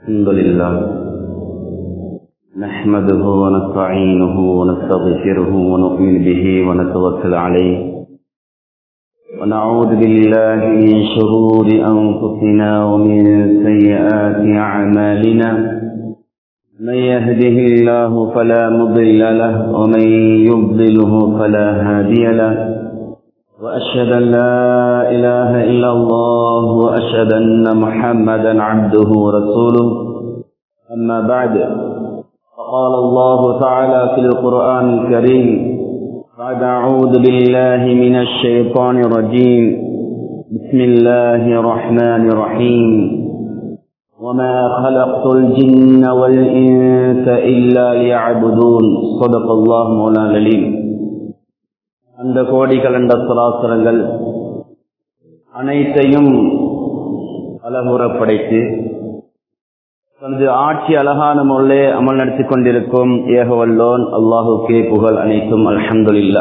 الحمد لله نحمده ونستعينه ونستغفره ونؤمن به ونتوكل عليه ونعوذ بالله من شرور أنفسنا ومن سيئات أعمالنا من يهده الله فلا مضل له ومن يضلله فلا هادي له وأشهد أن لا إله إلا الله وأشهد أن محمدا عبده ورسوله أما بعد فقال الله تعالى في القرآن الكريم بعد أعوذ بالله من الشيطان الرجيم بسم الله الرحمن الرحيم وما خلقت الجن والإنس إلا ليعبدون صدق الله مولانا العليم அந்த கோடி கலண்ட சுராசுரங்கள் அனைத்தையும் அழகுற படைத்து தனது ஆட்சி அழகான முள்ளே அமல் நடத்தி கொண்டிருக்கும் ஏகவல்லோன் அல்லாஹுக்கே புகழ் அனைத்தும் அல்ஹம்துலில்லா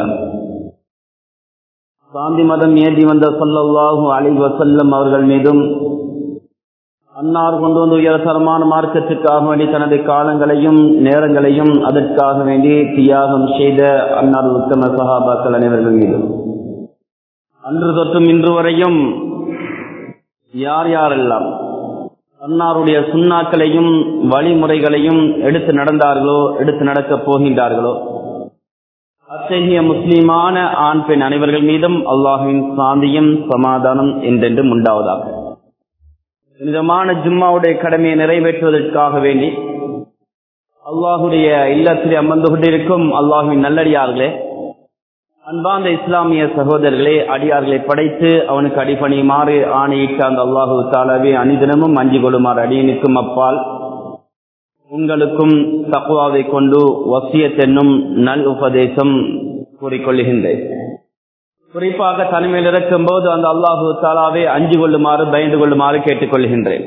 சாந்தி மதம் ஏந்தி வந்த சொல்லல்லாஹு அலி வசல்லம் அவர்கள் மீதும் அன்னார் கொண்டு வந்து உயரசரமான மார்க்கத்திற்காக வேண்டி தனது காலங்களையும் நேரங்களையும் அதற்காக வேண்டி தியாகம் செய்த அன்னார் உத்தம சகாபாக்கள் அனைவர்கள் மீதும் அன்று தொற்றும் இன்று வரையும் யார் யாரெல்லாம் அன்னாருடைய சுண்ணாக்களையும் வழிமுறைகளையும் எடுத்து நடந்தார்களோ எடுத்து நடக்கப் போகின்றார்களோ அத்தகைய முஸ்லிமான ஆண் பெண் அனைவர்கள் மீதும் அல்லாஹின் சாந்தியும் சமாதானம் என்றென்றும் உண்டாவதாக புனிதமான ஜும்மாவுடைய கடமையை நிறைவேற்றுவதற்காக வேண்டி அல்லாஹுடைய இல்லத்திலே அமர்ந்து கொண்டிருக்கும் அல்லாஹுவின் நல்லடியார்களே அன்பாந்த இஸ்லாமிய சகோதரர்களே அடியார்களை படைத்து அவனுக்கு அடிபணியுமாறு ஆணையிட்ட அந்த அல்லாஹு தாலாவே அனிதினமும் அஞ்சு கொள்ளுமாறு அடியனுக்கும் அப்பால் உங்களுக்கும் தக்குவாவை கொண்டு வசியத்தென்னும் நல் உபதேசம் கூறிக்கொள்ளுகின்றேன் குறிப்பாக தனிமையில் இருக்கும் போது அந்த அல்லாஹு தாலாவை அஞ்சு கொள்ளுமாறு பயந்து கொள்ளுமாறு கேட்டுக்கொள்கின்றேன்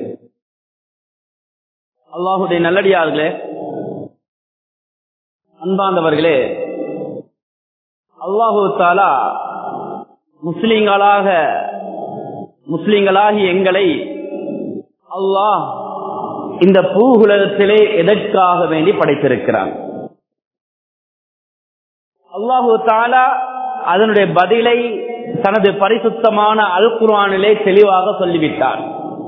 அல்லாஹுடைய நல்லடியார்களே அன்பாந்தவர்களே அல்லாஹு தாலா முஸ்லிம்களாக முஸ்லிம்களாகி எங்களை அல்லாஹ் இந்த பூகுலகத்திலே எதற்காக வேண்டி படைத்திருக்கிறான் அல்லாஹு தாலா அதனுடைய பதிலை தனது பரிசுத்தமான அல் குர்ஆனிலே தெளிவாக சொல்லிவிட்டார்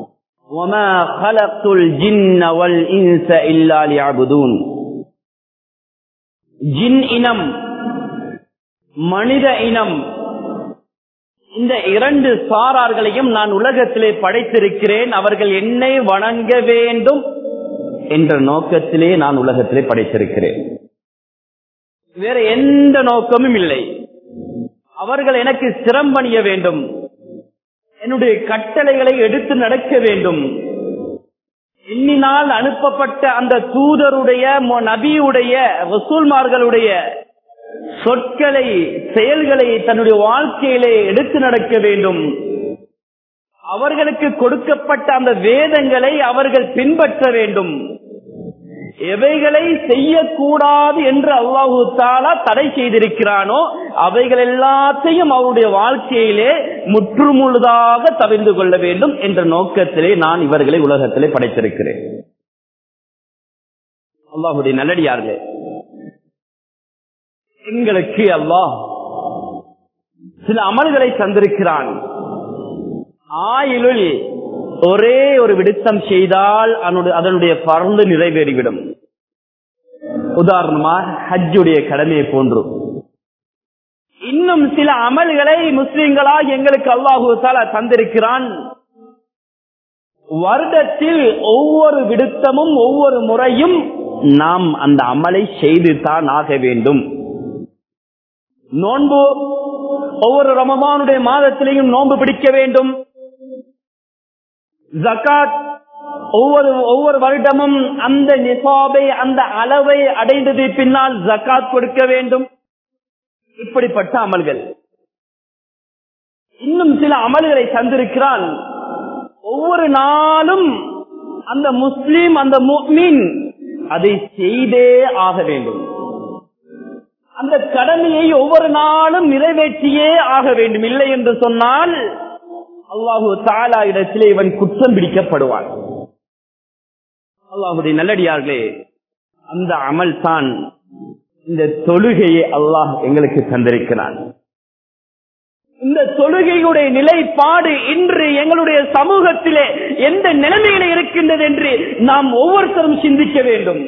ஜின் இனம் மனித இனம் இந்த இரண்டு சாரார்களையும் நான் உலகத்திலே படைத்திருக்கிறேன் அவர்கள் என்னை வணங்க வேண்டும் என்ற நோக்கத்திலே நான் உலகத்திலே படைத்திருக்கிறேன் வேற எந்த நோக்கமும் இல்லை அவர்கள் எனக்கு சிரம்பணிய வேண்டும் என்னுடைய கட்டளைகளை எடுத்து நடக்க வேண்டும் எண்ணினால் அனுப்பப்பட்ட அந்த தூதருடைய நபியுடைய வசூல்மார்களுடைய சொற்களை செயல்களை தன்னுடைய வாழ்க்கையிலே எடுத்து நடக்க வேண்டும் அவர்களுக்கு கொடுக்கப்பட்ட அந்த வேதங்களை அவர்கள் பின்பற்ற வேண்டும் எவைகளை செய்யக்கூடாது என்று அல்லாஹு தாலா தடை செய்திருக்கிறானோ அவைகள் எல்லாத்தையும் அவருடைய வாழ்க்கையிலே முற்றுமுழுதாக தவிர்ந்து கொள்ள வேண்டும் என்ற நோக்கத்திலே நான் இவர்களை உலகத்திலே படைத்திருக்கிறேன் அல்லாஹுடைய நல்லடியார்களே எங்களுக்கு அல்லாஹ் சில அமல்களை தந்திருக்கிறான் ஆயுளில் ஒரே ஒரு விடுத்தம் செய்தால் அதனுடைய பறந்து நிறைவேறிவிடும் உதாரணமா ஹஜ்ஜுடைய கடமையை போன்று இன்னும் சில அமல்களை முஸ்லிம்களா எங்களுக்கு அல்லாஹு தந்திருக்கிறான் வருடத்தில் ஒவ்வொரு விடுத்தமும் ஒவ்வொரு முறையும் நாம் அந்த அமலை செய்து தான் ஆக வேண்டும் நோன்பு ஒவ்வொரு ரமமானுடைய மாதத்திலையும் நோன்பு பிடிக்க வேண்டும் ஜக்காத் ஒவ்வொரு ஒவ்வொரு வருடமும் அந்த நிசாபை அந்த அளவை அடைந்தது பின்னால் ஜக்காத் கொடுக்க வேண்டும் இப்படிப்பட்ட அமல்கள் இன்னும் சில அமல்களை தந்திருக்கிறான் ஒவ்வொரு நாளும் அந்த முஸ்லீம் அந்த முக்மீன் அதை செய்தே ஆக வேண்டும் அந்த கடமையை ஒவ்வொரு நாளும் நிறைவேற்றியே ஆக வேண்டும் இல்லை என்று சொன்னால் அல்லாஹு தாலா இடத்திலே இவன் குற்றம் பிடிக்கப்படுவான் அல்லாஹுடைய நல்லடியார்களே அந்த அமல் தான் இந்த தொழுகையை அல்லாஹ் எங்களுக்கு தந்திருக்கிறான் இந்த தொழுகையுடைய நிலைப்பாடு இன்று எங்களுடைய சமூகத்திலே எந்த நிலைமையில இருக்கின்றது என்று நாம் ஒவ்வொருத்தரும் சிந்திக்க வேண்டும்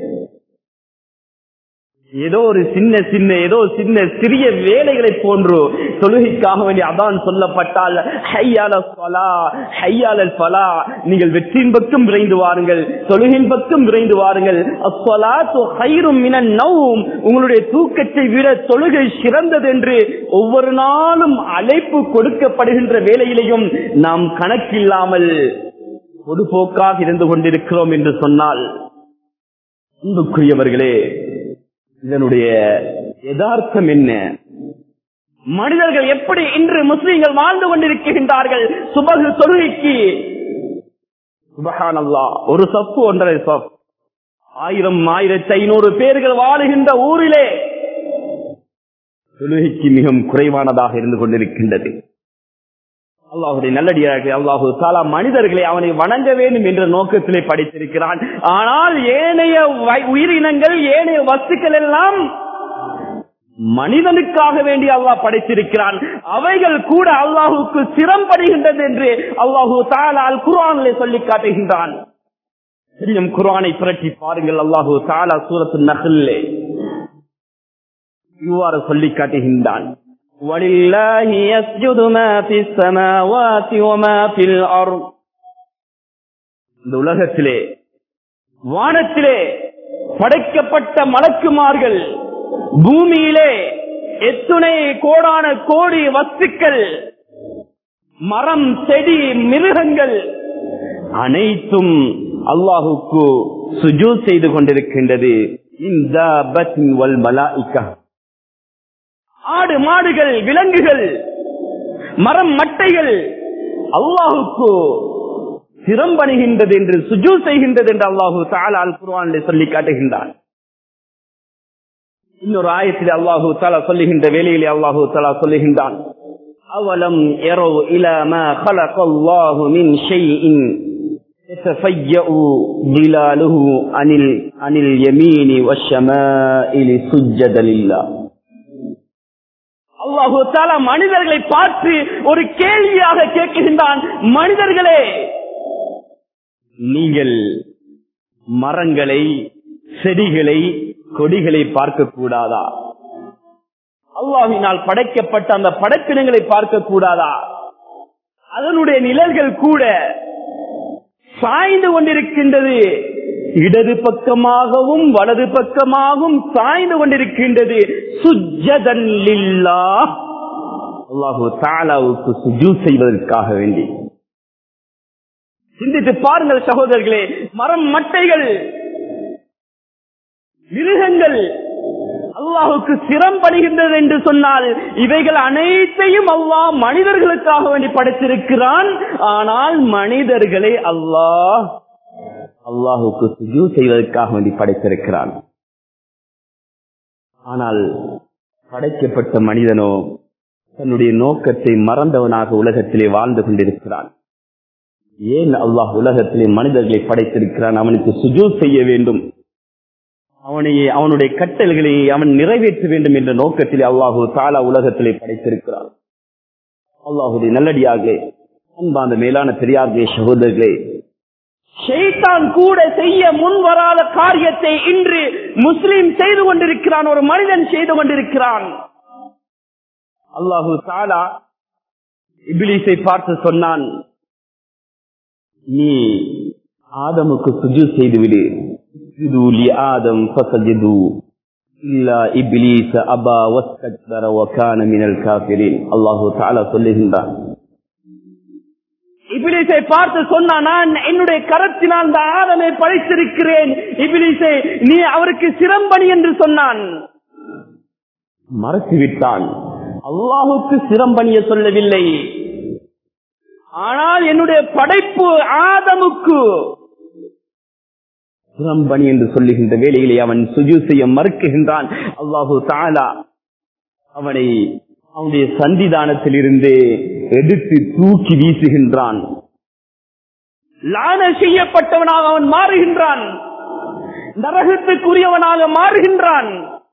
ஏதோ ஒரு சின்ன சின்ன ஏதோ சின்ன சிறிய வேலைகளை போன்று தொழுகைக்காக வேண்டிய அதான் சொல்லப்பட்டால் ஹையால ஃபலா ஹையால ஃபலா நீங்கள் வெற்றியின் பக்கம் விரைந்து வாருங்கள் தொழுகையின் பக்கம் விரைந்து வாருங்கள் அஸ்வலாத்து ஹைரும் மினன் நவும் உங்களுடைய தூக்கத்தை விட தொழுகை சிறந்தது என்று ஒவ்வொரு நாளும் அழைப்பு கொடுக்கப்படுகின்ற வேலையிலையும் நாம் கணக்கில்லாமல் பொதுபோக்காக இருந்து கொண்டிருக்கிறோம் என்று சொன்னால் அன்புக்குரியவர்களே இதனுடைய யதார்த்தம் என்ன மனிதர்கள் எப்படி இன்று முஸ்லீம்கள் வாழ்ந்து கொண்டிருக்கின்றார்கள் சுபகு தொழுகைக்கு சுபஹானல்லா ஒரு சப்பு ஒன்றரை சப் ஆயிரம் ஆயிரத்தி ஐநூறு பேர்கள் வாழுகின்ற ஊரிலே தொழுகைக்கு மிகவும் குறைவானதாக இருந்து கொண்டிருக்கின்றது அல்லாஹுடைய நல்லடியாக அல்லாஹு தாலா மனிதர்களை அவனை வணங்க வேண்டும் என்ற நோக்கத்திலே படித்திருக்கிறான் ஆனால் ஏனைய உயிரினங்கள் ஏனைய வஸ்துக்கள் எல்லாம் மனிதனுக்காக வேண்டி அல்லாஹ் படைத்திருக்கிறான் அவைகள் கூட அல்லாஹுக்கு சிரம்படுகின்றது என்று அல்லாஹு தாலால் குரானிலே சொல்லி காட்டுகின்றான் தெரியும் குரானை புரட்டி பாருங்கள் அல்லாஹு தாலா சூரத்து நகல்லே இவ்வாறு சொல்லி காட்டுகின்றான் ولله يسجد ما في السماوات وما في الأرض இந்த உலகத்திலே வானத்திலே படைக்கப்பட்ட மலக்குமார்கள் பூமியிலே எத்துணை கோடான கோடி வஸ்துக்கள் மரம் செடி மிருகங்கள் அனைத்தும் அல்லாஹுக்கு சுஜூ செய்து கொண்டிருக்கின்றது இந்த வல் மலாய்க்கா ஆடு மாடுகள் விலங்குகள் மரம் மட்டைகள் அல்லாஹுக்கு சிரம்பணுகின்றது என்று சுஜூ செய்கின்றது என்று அல்லாஹு தாலால் குர்வானிலே சொல்லி காட்டுகின்றான் இன்னொரு ஆயத்தில் அல்லாஹு தாலா சொல்லுகின்ற வேலையிலே அல்லாஹு தாலா சொல்லுகின்றான் அவலம் எரோ இலாம خلق الله من شيء يتفيأ ظلاله عن عن اليمين والشمائل سجدا لله அல்லாஹு தாலா மனிதர்களை பார்த்து ஒரு கேள்வியாக கேட்கின்றான் மனிதர்களே நீங்கள் மரங்களை செடிகளை கொடிகளை பார்க்க கூடாதா அல்லாஹினால் படைக்கப்பட்ட அந்த படைப்பினங்களை பார்க்க கூடாதா அதனுடைய நிழல்கள் கூட சாய்ந்து கொண்டிருக்கின்றது இடது பக்கமாகவும் வலது பக்கமாகவும் சாய்ந்து கொண்டிருக்கின்றது சுஜதன் அல்லாஹு தாலாவுக்கு சுஜூ செய்வதற்காக வேண்டி சிந்தித்து பாருங்கள் சகோதரர்களே மரம் மட்டைகள் மிருகங்கள் அல்லாஹுக்கு சிரம்படுகின்றது என்று சொன்னால் இவைகள் அனைத்தையும் அல்லாஹ் மனிதர்களுக்காக வேண்டி படைத்திருக்கிறான் ஆனால் மனிதர்களை அல்லாஹ் அல்லாஹுக்கு சுஜூ செய்வதற்காக வேண்டி படைத்திருக்கிறான் ஆனால் படைக்கப்பட்ட மனிதனோ தன்னுடைய நோக்கத்தை மறந்தவனாக உலகத்திலே வாழ்ந்து கொண்டிருக்கிறான் ஏன் அல்லாஹ் உலகத்திலே மனிதர்களை படைத்திருக்கிறான் அவனுக்கு சுஜூ செய்ய வேண்டும் அவனையே அவனுடைய கட்டல்களை அவன் நிறைவேற்ற வேண்டும் என்ற நோக்கத்திலே அல்லாஹு தாலா உலகத்திலே படைத்திருக்கிறான் அல்லாஹுடைய நல்லடியாக அன்பாந்த மேலான பெரியார்களே சகோதரர்களே ஷெய்தான் கூட செய்ய முன் வராத காரியத்தை இன்று முஸ்லிம் செய்து கொண்டிருக்கிறான் ஒரு மனிதன் செய்து கொண்டிருக்கிறான் அல்லாஹு தாலா இபிலிசை பார்த்து சொன்னான் நீ ஆதமுக்கு சுஜு செய்துவிடு ஆதம் அபா மினல் காபிரின் அல்லாஹு தாலா சொல்லுகின்றான் இபிலிசை பார்த்து சொன்னா நான் என்னுடைய கரத்தினால் அந்த ஆதமை படைத்திருக்கிறேன் இபிலிசை நீ அவருக்கு சிரம்பணி என்று சொன்னான் மறந்துவிட்டான் அல்லாஹுக்கு சிரம்பணிய சொல்லவில்லை ஆனால் என்னுடைய படைப்பு ஆதமுக்கு சிரம்பணி என்று சொல்லுகின்ற வேளையிலே அவன் சுஜு செய்ய மறுக்குகின்றான் அல்லாஹு தாலா அவனை அவனுடைய சந்திதானத்தில் இருந்து எடுத்து தூக்கி வீசுகின்றான் லான செய்யப்பட்டவனாக அவன் மாறுகின்றான் நரகத்துக்குரியவனாக மாறுகின்றான்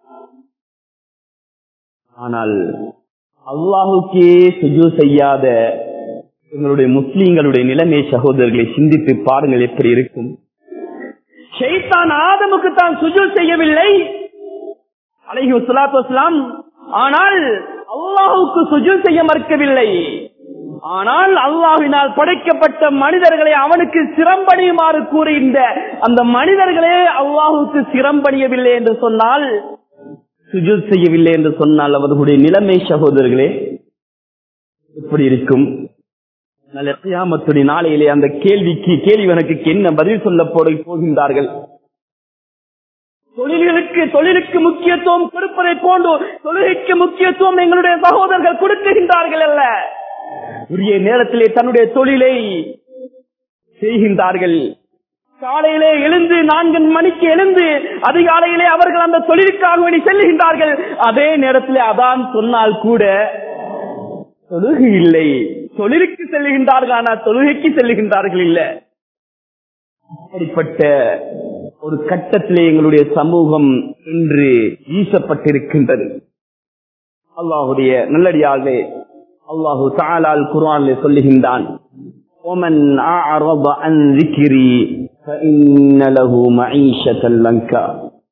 ஆனால் அல்லாஹுக்கே சுஜு செய்யாத எங்களுடைய முஸ்லீம்களுடைய நிலைமை சகோதரர்களை சிந்தித்து பாருங்கள் எப்படி இருக்கும் ஷைத்தான் ஆதமுக்கு தான் சுஜு செய்யவில்லை அலைஹி வஸ்ஸலாத்து வஸ்ஸலாம் ஆனால் அல்லாஹுக்கு சுஜு செய்ய மறுக்கவில்லை ஆனால் அல்லாஹினால் படைக்கப்பட்ட மனிதர்களை அவனுக்கு சிரம்பணியுமாறு கூறுகின்ற அந்த மனிதர்களே அல்லாஹுக்கு சிரம்பணியவில்லை என்று சொன்னால் சுஜூத் செய்யவில்லை என்று சொன்னால் அவர்களுடைய நிலைமை சகோதரர்களே எப்படி இருக்கும் நல்ல கியாமத்துடைய நாளையிலே அந்த கேள்விக்கு கேள்விவனுக்கு என்ன பதில் சொல்ல போட போகின்றார்கள் தொழில்களுக்கு தொழிலுக்கு முக்கியத்துவம் கொடுப்பதை போன்று தொழுகைக்கு முக்கியத்துவம் எங்களுடைய சகோதரர்கள் கொடுக்கின்றார்கள் அல்ல உரிய நேரத்திலே தன்னுடைய தொழிலை செய்கின்றார்கள் காலையிலே எழுந்து நான்கு மணிக்கு எழுந்து அதிகாலையிலே அவர்கள் அந்த தொழிலுக்காக வேண்டி செல்லுகின்றார்கள் அதே நேரத்திலே அதான் சொன்னால் கூட தொழுகை இல்லை தொழிலுக்கு செல்லுகின்றார்கள் ஆனால் தொழுகைக்கு செல்லுகின்றார்கள் இல்ல அப்படிப்பட்ட ஒரு கட்டத்திலே எங்களுடைய சமூகம் இன்று வீசப்பட்டிருக்கின்றது அல்லாஹுடைய நல்லடியாலே அல்லாஹு தாலால் குர்ஆனிலே சொல்லுகின்றான் ومن أعرض عن ذكري فإن له معيشة لنكا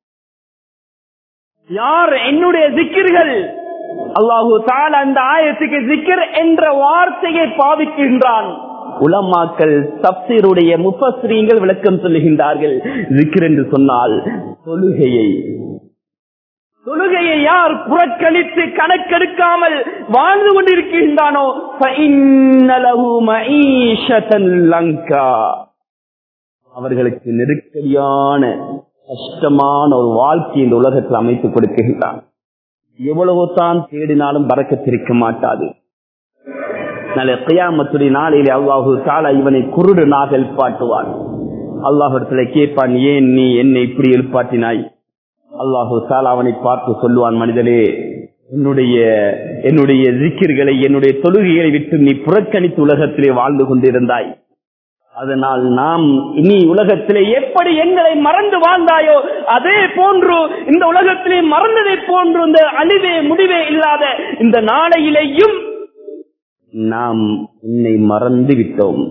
யார் என்னுடைய ஜிக்கிர்கள் அல்லாஹு தால அந்த ஆயத்துக்கு ஜிக்கிர் என்ற வார்த்தையை பாவிக்கின்றான் உலமாக்கள் தப்சீருடைய முப்பஸ்ரீங்கள் விளக்கம் சொல்லுகின்றார்கள் ஜிக்ர் என்று சொன்னால் தொழுகையை தொழுகையை யார் புறக்கணித்து கணக்கெடுக்காமல் வாழ்ந்து கொண்டிருக்கின்றானோ லங்கா அவர்களுக்கு நெருக்கடியான கஷ்டமான ஒரு வாழ்க்கை இந்த உலகத்தில் அமைத்துக் கொடுக்கின்றான் எவ்வளவு தான் தேடினாலும் பறக்கத்திருக்க மாட்டாது நல்ல கியாமத்துடைய நாளையிலே அல்லாஹு தாலா இவனை குருடு நாக எழுப்பாட்டுவான் அல்லாஹிடத்துல கேட்பான் ஏன் நீ என்னை இப்படி எழுப்பாட்டினாய் அல்லாஹு தாலா அவனை பார்த்து சொல்லுவான் மனிதனே என்னுடைய என்னுடைய ஜிக்கிர்களை என்னுடைய தொழுகைகளை விட்டு நீ புறக்கணித்து உலகத்திலே வாழ்ந்து கொண்டிருந்தாய் அதனால் நாம் இனி உலகத்திலே எப்படி எங்களை மறந்து வாழ்ந்தாயோ அதே போன்று இந்த உலகத்திலே மறந்ததை போன்று இந்த அழிவே முடிவே இல்லாத இந்த நாளையிலேயும் நாம் உன்னை மறந்து விட்டோம்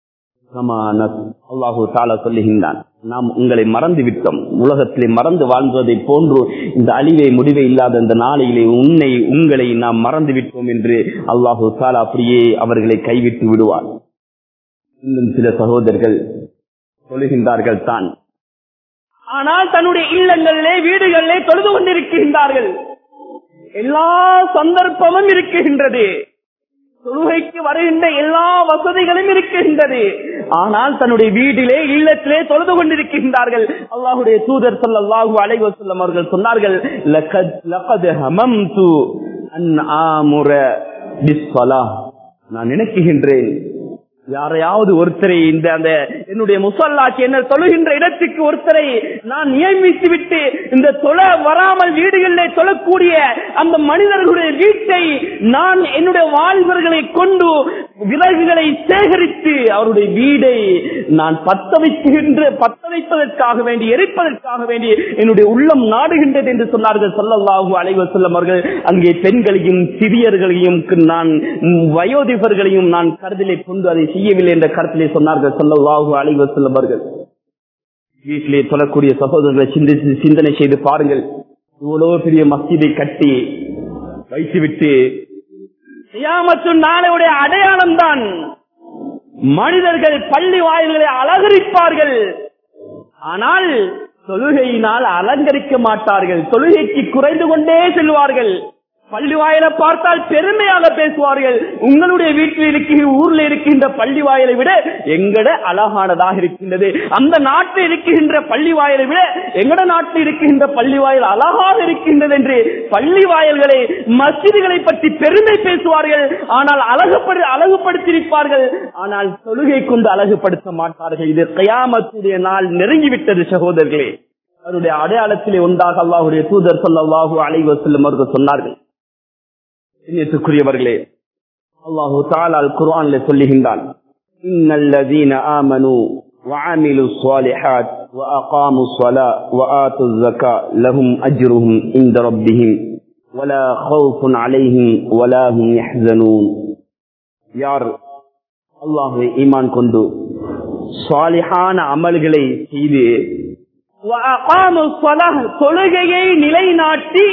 அல்லாஹு தாலா சொல்லுகின்றான் நாம் உங்களை மறந்து விட்டோம் உலகத்திலே மறந்து வாழ்வதை போன்று இந்த அழிவை முடிவை இல்லாத இந்த நாளையிலே உன்னை உங்களை நாம் மறந்து விட்டோம் என்று அல்லாஹு தாலா அப்படியே அவர்களை கைவிட்டு விடுவார் இன்னும் சில சகோதரர்கள் சொல்லுகின்றார்கள் தான் ஆனால் தன்னுடைய இல்லங்களிலே வீடுகளிலே தொழுது கொண்டிருக்கின்றார்கள் எல்லா சந்தர்ப்பமும் இருக்குகின்றது தொழுகைக்கு வருகின்ற எல்லா வசதிகளும் இருக்கின்றது ஆனால் தன்னுடைய வீட்டிலே இல்லத்திலே தொழுது கொண்டிருக்கின்றார்கள் அல்லாஹுடைய தூதர் சொல்லல்லாஹு அலைஹி வஸல்லம் அவர்கள் சொன்னார்கள் லகத் லகத் ஹமம்து அன் ஆமுர பிஸ்ஸலாஹ் நான் நினைக்குகின்றேன் யாரையாவது ஒருத்தரை இந்த அந்த என்னுடைய முசல்லாக்கு என்ன தொழுகின்ற இடத்துக்கு ஒருத்தரை நான் நியமித்து விட்டு இந்த தொழ வராமல் வீடுகளிலே தொழக்கூடிய அந்த மனிதர்களுடைய வீட்டை நான் என்னுடைய வாழ்வர்களை கொண்டு விறகுகளை சேகரித்து அவருடைய வீடை நான் பத்த வைக்கின்ற பத்த வைப்பதற்காக வேண்டி எரிப்பதற்காக வேண்டி என்னுடைய உள்ளம் நாடுகின்றது என்று சொன்னார்கள் சொல்லல்லாஹு அலைவசல்லம் அவர்கள் அங்கே பெண்களையும் சிறியர்களையும் நான் வயோதிபர்களையும் நான் கருதிலே கொண்டு அதை செய்யவில்லை என்ற கருத்திலே சொன்னார்கள் சொல்லல்லாஹு அலைவசல்லம் அவர்கள் வீட்டிலே தொழக்கூடிய சகோதரர்களை சிந்தித்து சிந்தனை செய்து பாருங்கள் இவ்வளவு பெரிய மஸ்ஜிதை கட்டி வைத்துவிட்டு நாளையுடைய அடையாளம் தான் மனிதர்கள் பள்ளி வாயில்களை அலங்கரிப்பார்கள் ஆனால் தொழுகையினால் அலங்கரிக்க மாட்டார்கள் தொழுகைக்கு குறைந்து கொண்டே செல்வார்கள் பள்ளி வாயில பார்த்தால் பெருமையாக பேசுவார்கள் உங்களுடைய வீட்டில் இருக்கின்ற ஊர்ல இருக்கின்ற பள்ளி வாயிலை விட எங்கட அழகானதாக இருக்கின்றது அந்த நாட்டில் இருக்கின்ற பள்ளி வாயிலை விட எங்கட நாட்டில் இருக்கின்ற பள்ளி வாயில் அழகாக இருக்கின்றது என்று பள்ளி வாயல்களை மசிதிகளை பற்றி பெருமை பேசுவார்கள் ஆனால் அழகுபடு அழகுபடுத்தியிருப்பார்கள் ஆனால் தொழுகை கொண்டு அழகுபடுத்த மாட்டார்கள் இது கயாமத்துடைய நாள் நெருங்கிவிட்டது சகோதரர்களே அவருடைய அடையாளத்திலே உண்டாக அல்லாஹுடைய தூதர் சொல்லாஹு அலைவசல்லம் அவர்கள் சொன்னார்கள் இணையத்துக்குரியவர்களே அல்லாஹு தாலால் குர்ஆன்ல சொல்லுகின்றான் إن الذين آمنوا وعملوا الصالحات وأقاموا الصلاة وآتوا الزكاة لهم أجرهم عند ربهم ولا خوف عليهم ولا هم يحزنون யார் அல்லாஹுவை ஈமான் கொண்டு சாலிஹான அமல்களை செய்து وأقاموا الصلاة தொழுகையை நிலைநாட்டி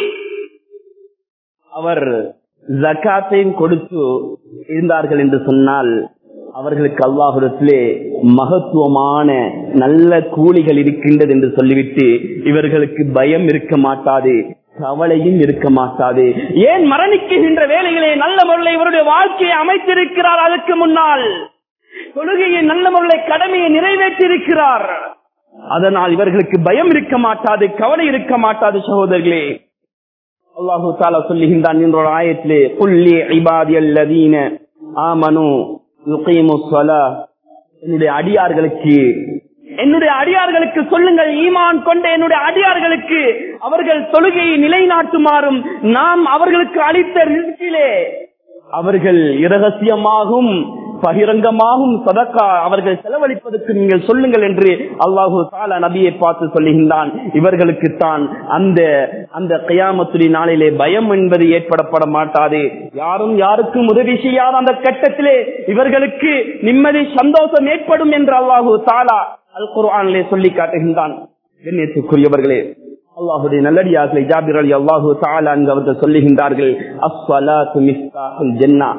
அவர் ஜக்காத்தையும் கொடுத்து இருந்தார்கள் என்று சொன்னால் அவர்களுக்கு அல்லாஹுடத்திலே மகத்துவமான நல்ல கூலிகள் இருக்கின்றது என்று சொல்லிவிட்டு இவர்களுக்கு பயம் இருக்க மாட்டாது கவலையும் இருக்க மாட்டாது ஏன் மரணிக்குகின்ற வேலைகளை நல்ல முறையில் இவருடைய வாழ்க்கையை அமைத்திருக்கிறார் அதற்கு முன்னால் தொழுகையை நல்ல முறையில் கடமையை நிறைவேற்றியிருக்கிறார் அதனால் இவர்களுக்கு பயம் இருக்க மாட்டாது கவலை இருக்க மாட்டாது சகோதரர்களே அல்லாஹு தாலா சொல்லுகின்றான் என்ற ஒரு ஆயத்திலே புள்ளி ஐபாதி அல்லதீன ஆமனு யுகீமுஸ்ஸலா என்னுடைய அடியார்களுக்கு என்னுடைய அடியார்களுக்கு சொல்லுங்கள் ஈமான் கொண்ட என்னுடைய அடியார்களுக்கு அவர்கள் தொழுகையை நிலைநாட்டுமாறும் நாம் அவர்களுக்கு அளித்த ரிஸ்கிலே அவர்கள் இரகசியமாகவும் பகிரங்கமாகவும் சதக்கா அவர்கள் செலவழிப்பதற்கு நீங்கள் சொல்லுங்கள் என்று அல்லாஹு தாலா நபியை பார்த்து சொல்லுகின்றான் இவர்களுக்கு தான் அந்த அந்த கயாமத்துடி நாளிலே பயம் என்பது ஏற்படப்பட மாட்டாது யாரும் யாருக்கும் உதவி செய்யாத அந்த கட்டத்திலே இவர்களுக்கு நிம்மதி சந்தோஷம் ஏற்படும் என்று அல்லாஹு தாலா அல் குர்ஆனிலே சொல்லி காட்டுகின்றான் கண்ணியத்துக்குரியவர்களே அல்லாஹுடைய நல்லடியார்களை ஜாபிர் அலி அல்லாஹு தாலா அங்கு அவர்கள் சொல்லுகின்றார்கள் அஸ்வலாத்து மிஸ்தாஹுல் ஜன்னா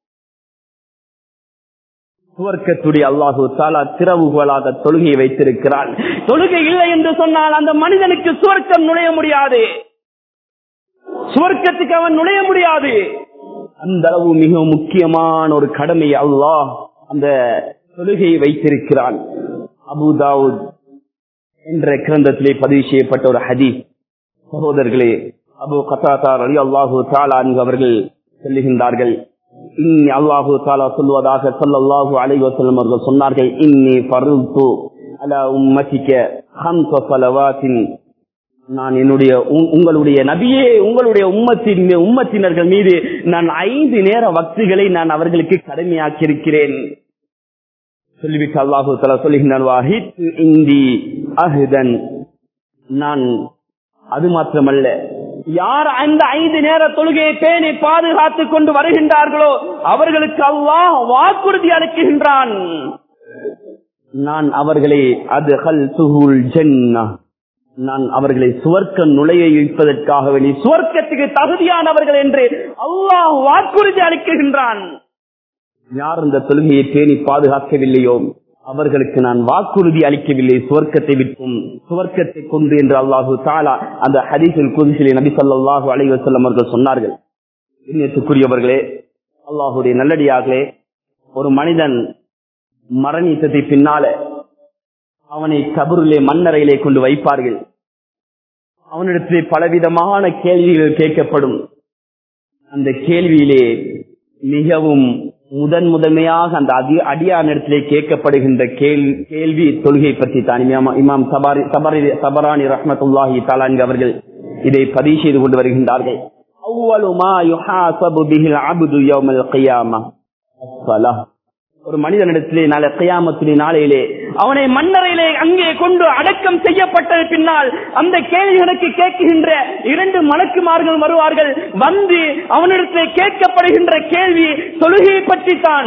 சுவர்க்கத்துடைய அல்லாஹு தாலா திறவுகளாக தொழுகையை வைத்திருக்கிறான் தொழுகை இல்லை என்று சொன்னால் அந்த மனிதனுக்கு சுவர்க்கம் நுழைய முடியாது சுவர்க்கத்துக்கு அவன் நுழைய முடியாது அந்த அளவு மிக முக்கியமான ஒரு கடமை அல்லாஹ் அந்த தொழுகையை வைத்திருக்கிறான் அபுதாவுத் என்ற கிரந்தத்திலே பதிவு செய்யப்பட்ட ஒரு ஹதீஸ் சகோதரர்களே அபு கத்தாத்தார் அலி அல்லாஹு தாலா அவர்கள் சொல்லுகின்றார்கள் இன்னி அல்லாஹு தாலா சொல்வதாக சொல்லல்லாஹு அலைவசல்லம் அவர்கள் சொன்னார்கள் இன்னி பருத்து அலா உம்மதிக்க ஹம்ச சலவாத்தின் நான் என்னுடைய உ- உங்களுடைய நபியே உங்களுடைய உம்மத்தின் உம்மத்தினர்கள் மீது நான் ஐந்து நேர வக்துகளை நான் அவர்களுக்கு கடமையாக்கியிருக்கிறேன் சொல்லிவிட்டு அல்லாஹு தலா சொல்லுகின்றான் "வஹித் இந்தி அஹ்தன் நான் அது மாத்திரமல்ல யார் அந்த ஐந்து நேர தொழுகையை பேணி பாதுகாத்துக் கொண்டு வருகின்றார்களோ அவர்களுக்கு அல்லாஹ் வாக்குறுதி அளிக்கின்றான் நான் அவர்களை அது ஹல் சுகுல் ஜன்னா நான் அவர்களை சுவர்க்கம் நுழைய வைப்பதற்காக வேண்டி சுவர்க்கத்துக்கு தகுதியானவர்கள் என்று அல்லாஹ் வாக்குறுதி அளிக்கின்றான் யார் இந்த தொழுகையை பேணி பாதுகாக்கவில்லையோ அவர்களுக்கு நான் வாக்குறுதி அளிக்கவில்லை சுவர்க்கத்தை விட்டும் சுவர்க்கத்தை கொண்டு என்று அல்லாஹு தாலா அந்த ஹதீஸில் குதிசிலே நபி ஸல்லல்லாஹு அலைஹி வஸல்லம் அவர்கள் சொன்னார்கள் இன்னத்துக்குரியவர்களே அல்லாஹுடைய நல்லடியார்களே ஒரு மனிதன் மரணித்ததை பின்னால அவனை கபருலே மண்ணறையிலே கொண்டு வைப்பார்கள் அவனிடத்திலே பலவிதமான கேள்விகள் கேட்கப்படும் அந்த கேள்வியிலே மிகவும் முதன் முதன்மையாக அந்த அடி அடியானிடத்திலே கேட்கப்படுகின்ற கேள்வி கேள்வி தொழுகை பற்றி தான் இமாம் இமாம் சபாரி சபரி சபரானி ரஹ்மத்துல்லாஹி தாலாங்க அவர்கள் இதை பதிவு செய்து கொண்டு வருகின்றார்கள் அவ்வளவு மா யுஹாசபு பிஹில் அப்து யௌமல் கியாமா அஸ்ஸலாஹ் ஒரு மனிதனிடத்திலே நாளை கையாமத்திலே நாளையிலே அவனை மன்னரையிலே அங்கே கொண்டு அடக்கம் செய்யப்பட்டது பின்னால் அந்த கேள்விகளுக்கு கேட்கின்ற இரண்டு மலக்குமார்கள் வருவார்கள் வந்து அவனிடத்திலே கேட்கப்படுகின்ற கேள்வி தொழுகையை பற்றி தான்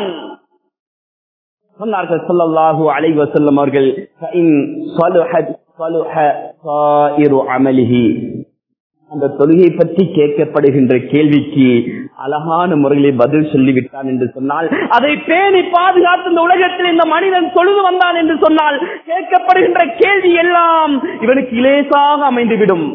சொன்னார்கள் ஸல்லல்லாஹு அலைஹி வஸல்லம் அவர்கள் "ஃபஇன் ஸலுஹத் ஸலுஹ ஸாயிரு அமலிஹி." அந்த தொழுகை பற்றி கேட்கப்படுகின்ற கேள்விக்கு அழகான முறையிலே பதில் சொல்லிவிட்டான் என்று சொன்னால் அதை பேணி பாதுகாத்து இந்த உலகத்தில் இந்த மனிதன் தொழுது வந்தான் என்று சொன்னால் கேட்கப்படுகின்ற கேள்வி எல்லாம் இவனுக்கு இலேசாக அமைந்துவிடும்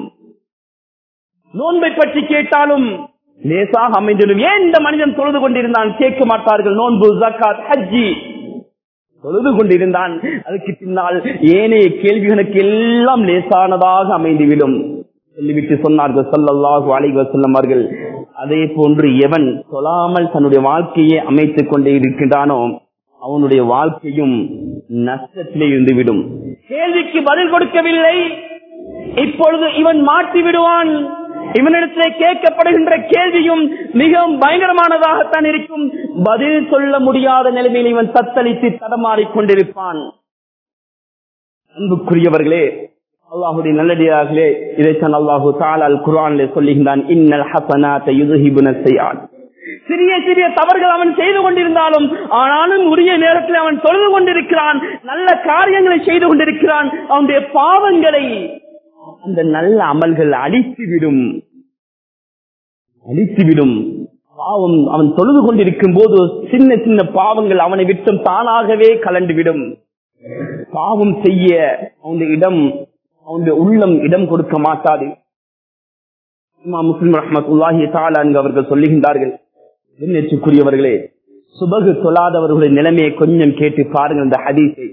நோன்பை பற்றி கேட்டாலும் லேசாக அமைந்துவிடும் ஏன் இந்த மனிதன் தொழுது கொண்டிருந்தான் கேட்க மாட்டார்கள் நோன்பு ஜக்காத் ஹஜ்ஜி தொழுது கொண்டிருந்தான் அதுக்கு பின்னால் ஏனைய கேள்விகளுக்கு எல்லாம் லேசானதாக அமைந்துவிடும் சொல்லிவிட்டு சொன்னார்கள் ஸல்லல்லாஹு அலைஹி வஸல்லம் அவர்கள் அதே போன்று எவன் சொல்லாமல் தன்னுடைய வாழ்க்கையை அமைத்துக் கொண்டே இருக்கின்றானோ அவனுடைய வாழ்க்கையும் நஷ்டத்திலே இருந்துவிடும் கேள்விக்கு பதில் கொடுக்கவில்லை இப்பொழுது இவன் மாட்டி விடுவான் இவனிடத்திலே கேட்கப்படுகின்ற கேள்வியும் மிகவும் பயங்கரமானதாகத்தான் இருக்கும் பதில் சொல்ல முடியாத நிலைமையில் இவன் தத்தளித்து தடமாறிக் கொண்டிருப்பான் அன்புக்குரியவர்களே அல்லாஹுடைய நல்லடியார்களே இதைத்தான் அல்லாஹு தாலால் குரானிலே சொல்லுகின்றான் இன்னல் ஹசனாத்தை யுதுஹிபுன செய்யான் சிறிய சிறிய தவறுகள் அவன் செய்து கொண்டிருந்தாலும் ஆனாலும் உரிய நேரத்தில் அவன் தொழுது கொண்டிருக்கிறான் நல்ல காரியங்களை செய்து கொண்டிருக்கிறான் அவனுடைய பாவங்களை அந்த நல்ல அமல்கள் அழித்துவிடும் அழித்துவிடும் பாவம் அவன் தொழுது கொண்டிருக்கும் போது சின்ன சின்ன பாவங்கள் அவனை விட்டும் தானாகவே கலண்டுவிடும் பாவம் செய்ய அவனுடைய இடம் அவனுடைய உள்ளம் இடம் கொடுக்க மாட்டாது முஸ்லிம் ரஹமத்துல்லாஹி தாலான் அவர்கள் சொல்லுகின்றார்கள் எண்ணேற்றுக்குரியவர்களே சுபகு தொழாதவர்களுடைய நிலைமையை கொஞ்சம் கேட்டு பாருங்கள் இந்த ஹதீஸை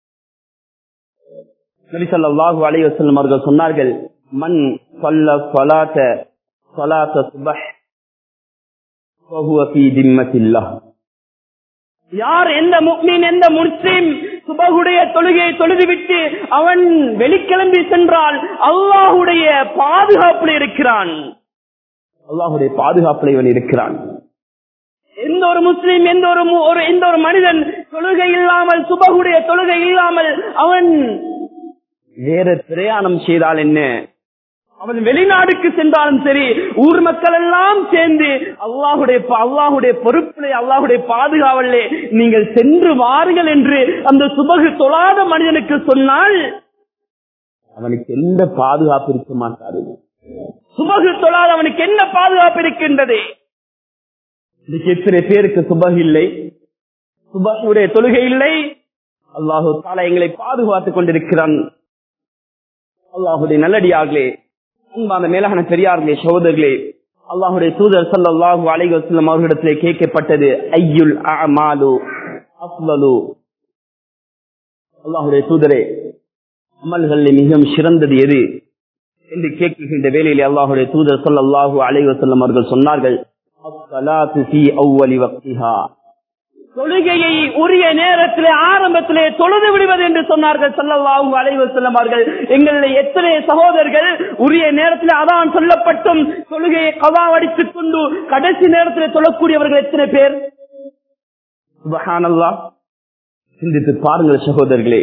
நபிசல்லாஹு அலைவசல்லம் அவர்கள் சொன்னார்கள் மண் சொல்ல சொலாத்த சொலாத்த சுபஹ் யார் எந்த முக்மீன் எந்த முஸ்லிம் சுபகுடைய தொழுகையை தொழுதுவிட்டு அவன் வெளிக்கிளம்பி சென்றால் அல்லாஹுடைய பாதுகாப்பில் இருக்கிறான் அல்லாஹுடைய பாதுகாப்பில் இவன் இருக்கிறான் எந்த ஒரு முஸ்லீம் எந்த ஒரு ஒரு எந்த ஒரு மனிதன் தொழுகை இல்லாமல் சுபகுடைய தொழுகை இல்லாமல் அவன் வேற பிரயாணம் செய்தால் என்ன அவன் வெளிநாடுக்கு சென்றாலும் சரி ஊர் மக்கள் எல்லாம் சேர்ந்து அல்லாஹுடைய அல்லாஹுடைய பொறுப்பிலே அல்லாஹுடைய பாதுகாவலே நீங்கள் சென்று வாருங்கள் என்று அந்த சுபகு தொழாத மனிதனுக்கு சொன்னால் அவனுக்கு எந்த பாதுகாப்பு இருக்க மாட்டாரு சுபகு தொழாத அவனுக்கு என்ன பாதுகாப்பு இருக்கின்றது இன்னைக்கு எத்தனை பேருக்கு சுபகு இல்லை சுபகுடைய தொழுகை இல்லை அல்லாஹு தாலா எங்களை பாதுகாத்துக் கொண்டிருக்கிறான் அல்லாஹுடைய நல்லடியார்களே அன்பான மேலான பெரியார்களே சகோதரர்களே அல்லாஹுடைய தூதர் சல்லாஹூ அலைவசல்லம் அவர்களிடத்திலே கேட்கப்பட்டது ஐயுல் அமாலு அஃலலு அல்லாஹுடைய தூதரே அமல்களில் மிகவும் சிறந்தது எது என்று கேட்கின்ற வேளையில் அல்லாஹுடைய தூதர் சல்லாஹூ அலைவசல்லம் அவர்கள் சொன்னார்கள் தொழுகையை உரிய நேரத்திலே ஆரம்பத்திலே தொழுது விடுவது என்று சொன்னார்கள் சல்லல்லாஹு அலைவு செல்லமார்கள் எங்களுடைய எத்தனை சகோதரர்கள் உரிய நேரத்தில் அதான் சொல்லப்பட்டும் தொழுகையை கவாவடித்துக் கொண்டு கடைசி நேரத்தில் தொழக்கூடியவர்கள் எத்தனை பேர் சுபஹானல்லா சிந்தித்து பாருங்கள் சகோதரர்களே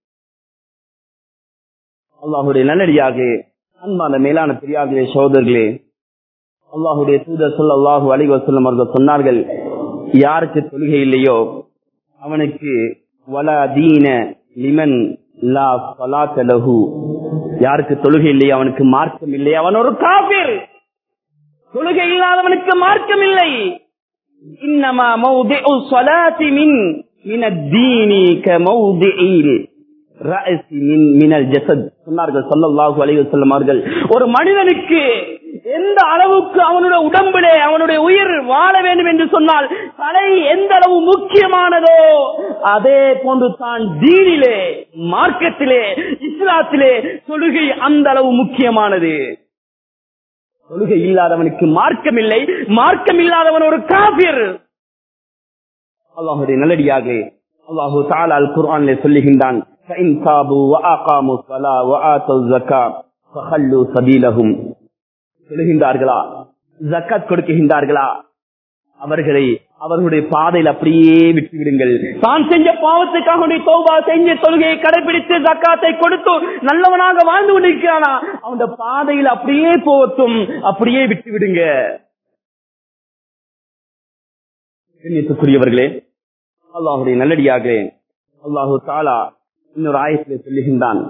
அல்லாஹுடைய நல்லடியாக அன்பான மேலான பெரியார்களே சகோதரர்களே அல்லாஹுடைய தூதர் சொல்ல அல்லாஹு அலிவசல்லம் அவர்கள் சொன்னார்கள் யாருக்கு தொழுகை இல்லையோ அவனுக்கு வலா தீன லிமன் லா சலாத்த லஹு யாருக்கு தொழுகை இல்லையோ அவனுக்கு மார்க்கம் இல்லை அவன் ஒரு காபிர் தொழுகை இல்லாதவனுக்கு மார்க்கம் இல்லை இன்னமா மௌதிஉ ஸலாத்தி மின் மின் அத்தீனி கமௌதிஇல் ரஅசி மின் மினல் ஜஸத் சொன்னார்கள் ஸல்லல்லாஹு அலைஹி வஸல்லம் அவர்கள் ஒரு மனிதனுக்கு எந்த அளவுக்கு அவனுடைய உடம்பிலே அவனுடைய உயிர் வாழ வேண்டும் என்று சொன்னால் தலை எந்த அளவு முக்கியமானதோ அதே போன்று தான் தீனிலே மார்க்கத்திலே இஸ்லாத்திலே தொழுகை அந்த அளவு முக்கியமானது தொழுகை இல்லாதவனுக்கு மார்க்கம் இல்லை மார்க்கம் இல்லாதவன் ஒரு காபிர் அல்லாஹுடைய நல்லடியாக அல்லாஹு தாலால் குர்ஆனிலே சொல்லுகின்றான் فإن تابوا وأقاموا الصلاة وآتوا الزكاة فخلوا سبيلهم சொல்லுகின்றார்களா ஜக்கத் கொடுக்குகின்றார்களா அவர்களை அவர்களுடைய பாதையில் அப்படியே விட்டு விடுங்கள் தான் செஞ்ச பாவத்துக்காக தோபா செஞ்ச தொழுகையை கடைபிடித்து ஜக்காத்தை கொடுத்து நல்லவனாக வாழ்ந்து கொண்டிருக்கிறானா அவன் பாதையில் அப்படியே போகட்டும் அப்படியே விட்டு விடுங்க கண்ணியத்துக்குரியவர்களே அல்லாஹுடைய நல்லடியாகவே அல்லாஹு தாலா இன்னொரு ஆயத்திலே சொல்லுகின்றான்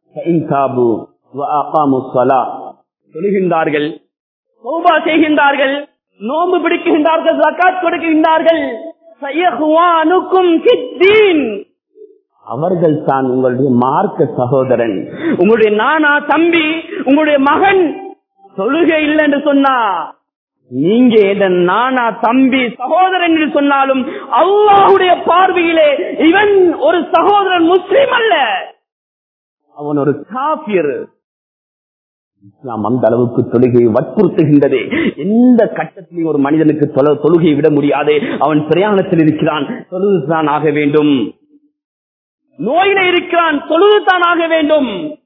சொல்லுகின்றார்கள் சௌபா செய்கின்றார்கள் நோம்பு பிடிக்கின்றார்கள் ஜக்காத் கொடுக்கின்றார்கள் அவர்கள் தான் உங்களுடைய மார்க்க சகோதரன் உங்களுடைய நானா தம்பி உங்களுடைய மகன் தொழுகை இல்லை என்று சொன்னா நீங்க என் நானா தம்பி சகோதரன் என்று சொன்னாலும் அல்லாஹுடைய பார்வையிலே இவன் ஒரு சகோதரன் முஸ்லிம் அல்ல அவன் ஒரு காபியர் இஸ்லாம் அந்த அளவுக்கு தொழுகையை வற்புறுத்துகின்றது எந்த கட்டத்திலையும் ஒரு மனிதனுக்கு தொழுகையை விட முடியாது அவன் பிரயாணத்தில் இருக்கிறான் தொழுதுதான் ஆக வேண்டும் நோயில இருக்கிறான் தொழுதுதான் ஆக வேண்டும்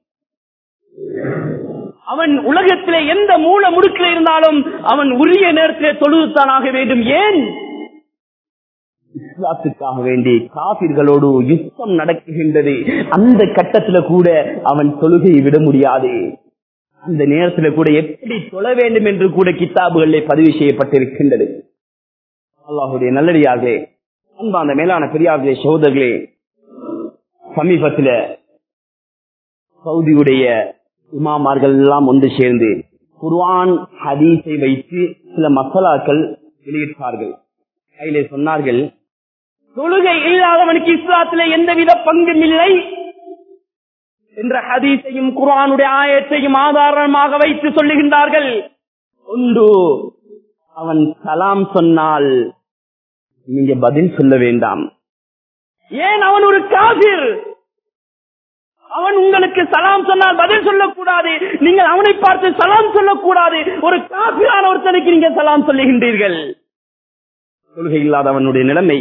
அவன் உலகத்திலே எந்த மூல முடுக்கில் இருந்தாலும் அவன் உரிய நேரத்திலே தொழுதுதான் ஆக வேண்டும் ஏன் இஸ்லாத்துக்காக வேண்டி காபிர்களோடு யுத்தம் நடக்குகின்றது அந்த கட்டத்துல கூட அவன் தொழுகையை விட முடியாது அந்த நேரத்துல கூட எப்படி தொழ வேண்டும் என்று கூட கித்தாபுகளிலே பதிவு செய்யப்பட்டிருக்கின்றது அல்லாஹுடைய நல்லடியாக அன்பான மேலான பெரியார்களே சகோதரர்களே சமீபத்துல சவுதியுடைய இமாமார்கள் எல்லாம் ஒன்று சேர்ந்து குர்ஆன் ஹதீஸை வைத்து சில மசாலாக்கள் வெளியிட்டார்கள் அதிலே சொன்னார்கள் தொழுகை இல்லாதவனுக்கு இஸ்லாத்திலே எந்தவித பங்கும் இல்லை என்ற ஹதீஸையும் குர்ஆனுடைய ஆயத்தையும் ஆதாரமாக வைத்து சொல்லுகின்றார்கள் ஒன்று அவன் சலாம் சொன்னால் நீங்க பதில் சொல்ல வேண்டாம் ஏன் அவன் ஒரு காபிர் அவன் உங்களுக்கு சலாம் சொன்னால் பதில் சொல்லக்கூடாது நீங்கள் அவனை பார்த்து சலாம் சொல்லக்கூடாது ஒரு காபிரான ஒருத்தனுக்கு நீங்க சலாம் சொல்லுகின்றீர்கள் தொழுகை இல்லாதவனுடைய நிலைமை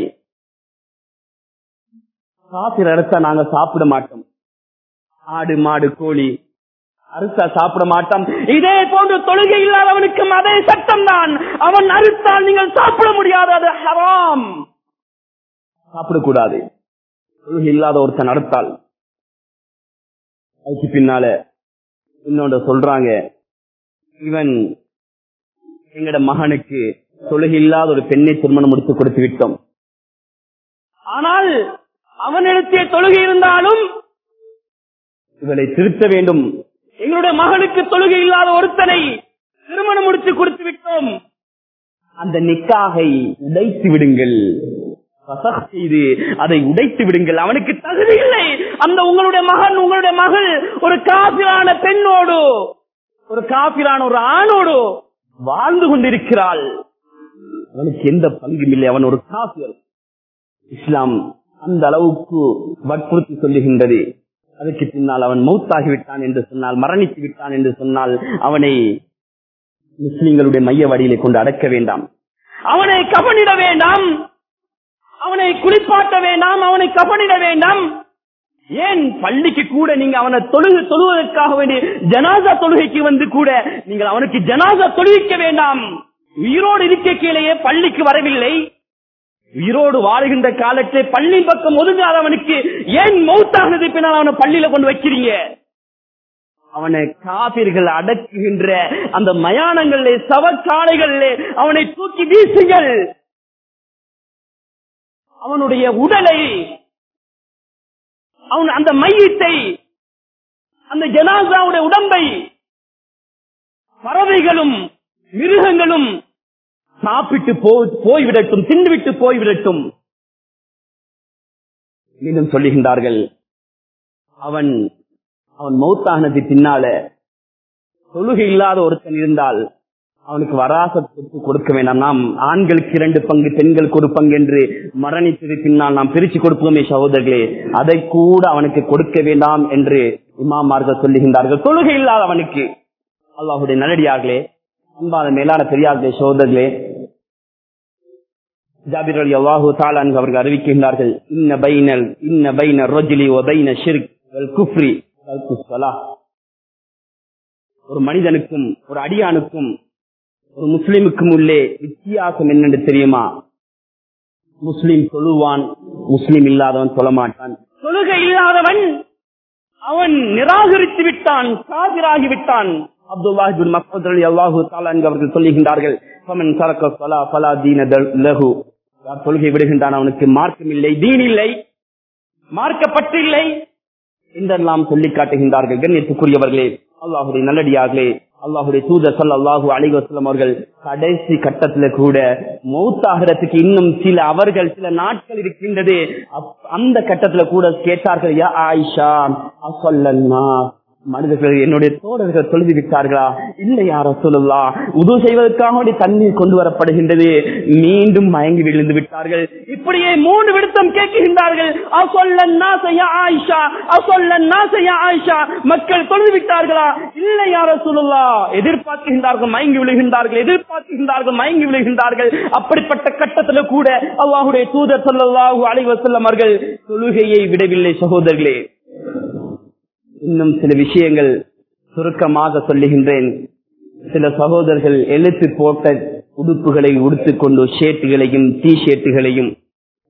காபிர் அறுத்தா நாங்க சாப்பிட மாட்டோம் ஆடு மாடு கோழி அறுத்தா சாப்பிட மாட்டோம் இதே போன்று தொழுகை இல்லாதவனுக்கும் அதே சட்டம் தான் அவன் அறுத்தால் நீங்கள் சாப்பிட முடியாது அது ஹராம் சாப்பிடக்கூடாது தொழுகை இல்லாத ஒருத்தன் அறுத்தால் அதுக்கு பின்னால இன்னொன்று சொல்றாங்க இவன் எங்கட மகனுக்கு தொழுகை இல்லாத ஒரு பெண்ணை திருமணம் முடித்து கொடுத்து விட்டோம் ஆனால் அவனிடத்தே தொழுகை இருந்தாலும் இவளை திருத்த வேண்டும் எங்களுடைய மகனுக்கு தொழுகை இல்லாத ஒருத்தனை திருமணம் முடித்து கொடுத்து விட்டோம் அந்த நிக்காகை உடைத்து விடுங்கள் ஃபசஹ் செய்து அதை உடைத்து விடுங்கள் அவனுக்கு தகுதி இல்லை அந்த உங்களுடைய மகன் உங்களுடைய மகள் ஒரு காபிரான பெண்ணோடு ஒரு காபிரான ஒரு ஆணோடு வாழ்ந்து கொண்டிருக்கிறாள் அவனுக்கு எந்த பங்கும் இல்லை அவன் ஒரு காபியர் இஸ்லாம் அந்த அளவுக்கு வற்புறுத்தி சொல்லுகின்றது அதுக்கு பின்னால் அவன் மௌத்தாகி விட்டான் என்று சொன்னால் மரணித்து விட்டான் என்று சொன்னால் அவனை முஸ்லிம்களுடைய மைய வழியிலே கொண்டு அடக்க வேண்டாம் அவனை கவனிட வேண்டாம் அவனை குளிப்பாட்ட வேண்டாம் அவனை கவனிட வேண்டாம் ஏன் பள்ளிக்கு கூட நீங்க அவனை தொழுகு தொழுவதற்காக வேண்டிய ஜனாசா தொழுகைக்கு வந்து கூட நீங்கள் அவனுக்கு ஜனாசா தொழுவிக்க வேண்டாம் உயிரோடு இருக்கையிலேயே பள்ளிக்கு வரவில்லை உயிரோடு வாழுகின்ற காலத்தை பள்ளி பக்கம் ஒதுங்காதவனுக்கு ஏன் மௌத்தானது பின்னால் அவனை பள்ளியில கொண்டு வைக்கிறீங்க அவனை காபிர்கள் அடக்குகின்ற அந்த மயானங்களிலே சவச்சாலைகளிலே அவனை தூக்கி வீசுங்கள் அவனுடைய உடலை அவன் அந்த மையத்தை அந்த ஜனாசாவுடைய உடம்பை பறவைகளும் மிருகங்களும் சாப்பிட்டு போ- போய்விடட்டும் தின்றுவிட்டு போய்விடட்டும் மீண்டும் சொல்லுகின்றார்கள் அவன் அவன் மௌத்தானது பின்னால தொழுகை இல்லாத ஒருத்தன் இருந்தால் அவனுக்கு வராசத்துக்கு கொடுக்க வேண்டாம் நாம் ஆண்களுக்கு இரண்டு பங்கு பெண்களுக்கு ஒரு பங்கு என்று மரணித்தது பின்னால் நாம் பிரிச்சு கொடுப்போமே சகோதரர்களே அதை கூட அவனுக்கு கொடுக்க வேண்டாம் என்று இமாமார்கள் சொல்லுகின்றார்கள் தொழுகை இல்லாத அவனுக்கு அல்லாஹுடைய நல்லடியார்களே அன்பான மேலான பெரியார்களே சகோதரர்களே ஜாபிர் அலி அல்லாஹு தாலான் அவர்கள் அறிவிக்கின்றார்கள் இன்ன பைனல் இன்ன பைன ரொஜிலி ஒ பைன ஷிர்க் வல் குஃப்ரி வல் குஸ்ஸலாஹ். ஒரு மனிதனுக்கும் ஒரு அடியானுக்கும் ஒரு முஸ்லிமுக்கும் உள்ளே வித்தியாசம் என்னென்று தெரியுமா முஸ்லிம் தொழுவான் முஸ்லிம் இல்லாதவன் சொல்ல மாட்டான் தொழுகை இல்லாதவன் அவன் நிராகரித்து விட்டான் காதிராகி விட்டான் அப்துல்லாஹி பின் மஸ்ஊத் ரலியல்லாஹு தஆலா அன்ஹு அவர்கள் சொல்லுகின்றார்கள் ஃபமன் தரக்க ஸலா ஃபலா தீன தல்- லஹு யார் தொழுகை விடுகின்றான் அவனுக்கு மார்க்கம் இல்லை தீன் இல்லை மார்க்கப்பட்டு இல்லை என்றெல்லாம் சொல்லி காட்டுகின்றார்கள் கண்ணியத்துக்குரியவர்களே அல்லாஹுடைய நல்லடியார்களே அல்லாஹுடைய தூதர் ஸல்லல்லாஹு அலைஹி வஸல்லம் அவர்கள் கடைசி கட்டத்துல கூட மௌத்தாகிறதுக்கு இன்னும் சில அவர்கள் சில நாட்கள் இருக்கின்றது அப்- அந்த கட்டத்துல கூட கேட்டார்கள் யா ஆயிஷா அசல்லன்னா மனிதர்கள் என்னுடைய தோழர்கள் தொழுது விட்டார்களா இல்லை யார சொல்லலா உது செய்வதற்காக வேண்டி தண்ணீர் கொண்டு வரப்படுகின்றது மீண்டும் மயங்கி விழுந்து விட்டார்கள் இப்படியே மூணு விடுத்தம் கேட்கின்றார்கள் அசொல்லன்னா செய்ய ஆயிஷா அசொல்லன்னா செய்ய ஆயிஷா மக்கள் தொழுது விட்டார்களா இல்லை யார சொல்லலா எதிர்பார்க்கின்றார்கள் மயங்கி விழுகின்றார்கள் எதிர்பார்க்கின்றார்கள் மயங்கி விழுகின்றார்கள் அப்படிப்பட்ட கட்டத்துல கூட அல்லாஹுடைய தூதர் ஸல்லல்லாஹு அலைஹி வஸல்லம் அவர்கள் தொழுகையை விடவில்லை சகோதரர்களே இன்னும் சில விஷயங்கள் சுருக்கமாக சொல்லுகின்றேன் சில சகோதரர்கள் எழுத்து போட்ட உடுப்புகளை உடுத்துக்கொண்டு ஷேட்டுகளையும் டி ஷர்ட்டுகளையும்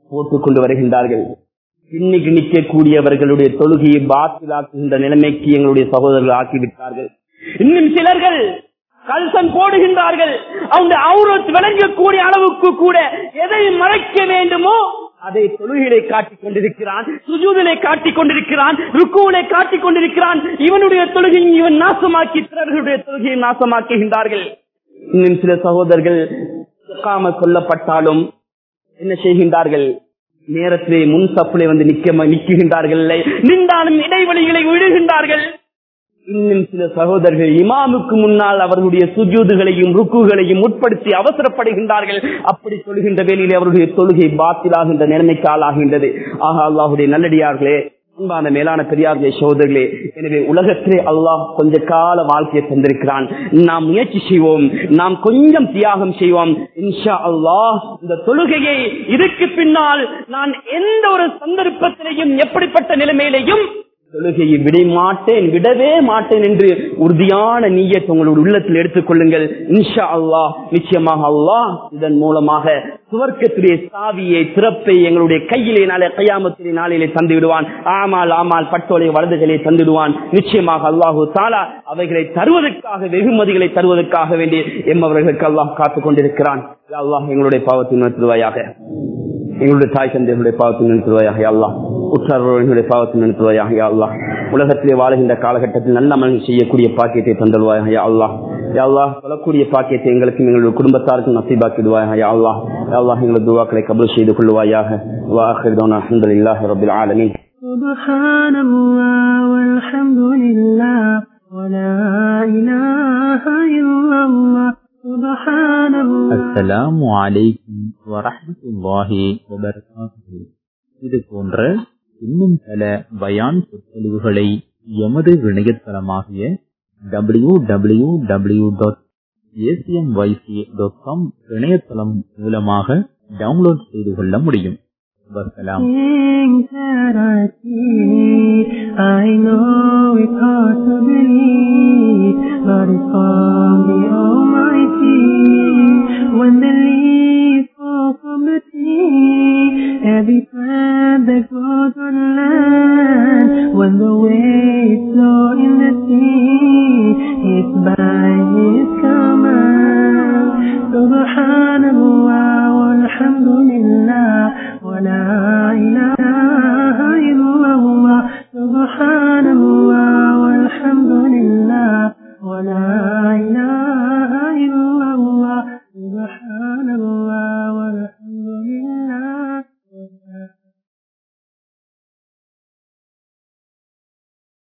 போட்டுக் கொண்டு வருகின்றார்கள் இன்னைக்கு நிற்கக்கூடியவர்களுடைய தொழுகையை பாத்திலாக்குகின்ற நிலைமைக்கு எங்களுடைய சகோதரர்கள் ஆக்கிவிட்டார்கள் இன்னும் சிலர்கள் கல்சன் போடுகின்றார்கள் அவங்க அவுரத் விளங்கக்கூடிய அளவுக்கு கூட எதை மறைக்க வேண்டுமோ அதை தொழுகையை காட்டிக் கொண்டிருக்கிறான் சுஜூதிலே காட்டிக் கொண்டிருக்கிறான் ருக்குவிலே காட்டிக் கொண்டிருக்கிறான் இவனுடைய தொழுகையை இவன் நாசமாக்கி பிறர்களுடைய தொழுகையை நாசமாக்குகின்றார்கள் இன்னும் சில சகோதரர்கள் காம சொல்லப்பட்டாலும் என்ன செய்கின்றார்கள் நேரத்திலே முன் சப்பிலே வந்து நிக்க நிற்குகின்றார்கள் நின்றாலும் இடைவெளிகளை விழுகின்றார்கள் இன்னும் சில சகோதரர்கள் இமாமுக்கு முன்னால் அவர்களுடைய சுஜூதுகளையும் ருக்குகளையும் உட்படுத்தி அவசரப்படுகின்றார்கள் அப்படி சொல்கின்ற வேலையிலே அவருடைய தொழுகை பாத்திலாகின்ற நிலைமைக்கு ஆளாகின்றது ஆக அல்லாஹுடைய நல்லடியார்களே அன்பான மேலான பெரியார்களே சோதர்களே எனவே உலகத்திலே அல்லாஹ் கொஞ்ச கால வாழ்க்கையை தந்திருக்கிறான் நாம் முயற்சி செய்வோம் நாம் கொஞ்சம் தியாகம் செய்வோம் இன்ஷா அல்லாஹ் இந்த தொழுகையை இதுக்கு பின்னால் நான் எந்த ஒரு சந்தர்ப்பத்திலையும் எப்படிப்பட்ட நிலைமையிலையும் தொழுகையை விட மாட்டேன் விடவே மாட்டேன் என்று உறுதியான நீயத்தை உங்களுடைய உள்ளத்தில் எடுத்துக் கொள்ளுங்கள் இன்ஷா அல்லாஹ் நிச்சயமாக அல்லாஹ் இதன் மூலமாக சுவர்க்கத்துடைய சாவியை திறப்பை எங்களுடைய கையிலே நாளே கையாமத்திலே நாளிலே தந்து விடுவான் ஆமால் ஆமால் பட்டோலை வலதுகளை தந்துடுவான் நிச்சயமாக அல்லாஹு தாலா அவைகளை தருவதற்காக வெகுமதிகளை தருவதற்காக வேண்டி எம்மவர்களுக்கு அல்லாஹ் காத்துக் கொண்டிருக்கிறான் அல்லாஹ் எங்களுடைய பாவத்தை நிறுத்துவாயாக எங்களுடைய தாய் தந்தைகளுடைய பாவத்தை நிறுத்துவாயாக அல்லா உற்றார்களுடைய பாவத்தை நிறுத்துவாயாக அல்லா உலகத்திலே வாழுகின்ற காலகட்டத்தில் நல்ல அமல்கள் செய்யக்கூடிய பாக்கியத்தை தந்தல்வாயாக யா அல்லா யா அல்லா சொல்லக்கூடிய பாக்கியத்தை எங்களுக்கும் எங்களுடைய குடும்பத்தாருக்கும் நசீபாக்கிடுவாயாக யா அல்லா யா அல்லா எங்களுடைய துவாக்களை கபல் செய்து கொள்வாயாக வாஹிர்தோனா அல்ஹம்துலில்லாஹி ரப்பில் ஆலமீன் سبحان الله والحمد لله ولا إله إلا الله سبحان الله அஸ்ஸலாமு அலைக்கும் வரஹ்மத்துல்லாஹி வபரகாத்துஹு இது போன்ற இன்னும் பல பயான் சொற்பொழிவுகளை எமது இணையதளமாகிய W W W dot ACMYC dot com இணையதளம் மூலமாக டவுன்லோட் செய்து கொள்ள முடியும் வசலாம் Things that I see, I know it's hard to believe, but it's all